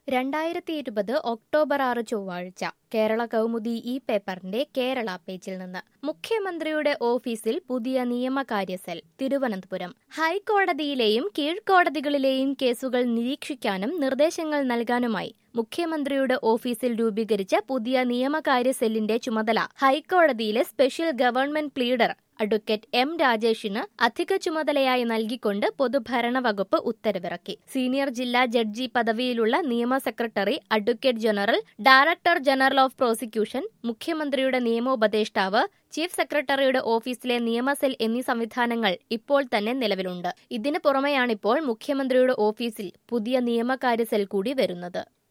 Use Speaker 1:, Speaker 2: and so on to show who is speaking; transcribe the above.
Speaker 1: രണ്ടായിരത്തി ഇരുപത് ഒക്ടോബർ ആറ് ചൊവ്വാഴ്ച കേരള കൗമുദി ഈ പേപ്പറിന്റെ കേരള പേജിൽ നിന്ന് മുഖ്യമന്ത്രിയുടെ ഓഫീസിൽ പുതിയ നിയമകാര്യ സെൽ തിരുവനന്തപുരം ഹൈക്കോടതിയിലെയും കീഴ്ക്കോടതികളിലെയും കേസുകൾ നിരീക്ഷിക്കാനും നിർദ്ദേശങ്ങൾ നൽകാനുമായി മുഖ്യമന്ത്രിയുടെ ഓഫീസിൽ രൂപീകരിച്ച പുതിയ നിയമകാര്യ സെല്ലിന്റെ ചുമതല ഹൈക്കോടതിയിലെ special government pleader advocate M രാജേഷിന് അധിക ചുമതലയായി നൽകിക്കൊണ്ട് പൊതുഭരണ വകുപ്പ് ഉത്തരവിറക്കി സീനിയർ ജില്ലാ ജഡ്ജി പദവിയിലുള്ള നിയമ secretary advocate general director general of prosecution മുഖ്യമന്ത്രിയുടെ നിയമോപദേഷ്ടാവ് ചീഫ് സെക്രട്ടറിയുടെ ഓഫീസിലെ നിയമസെൽ എന്നീ സംവിധാനങ്ങൾ ഇപ്പോൾ തന്നെ നിലവിലുണ്ട് ഇതിനു പുറമെയാണിപ്പോൾ മുഖ്യമന്ത്രിയുടെ ഓഫീസിൽ പുതിയ നിയമകാര്യ സെൽ കൂടി വരുന്നത്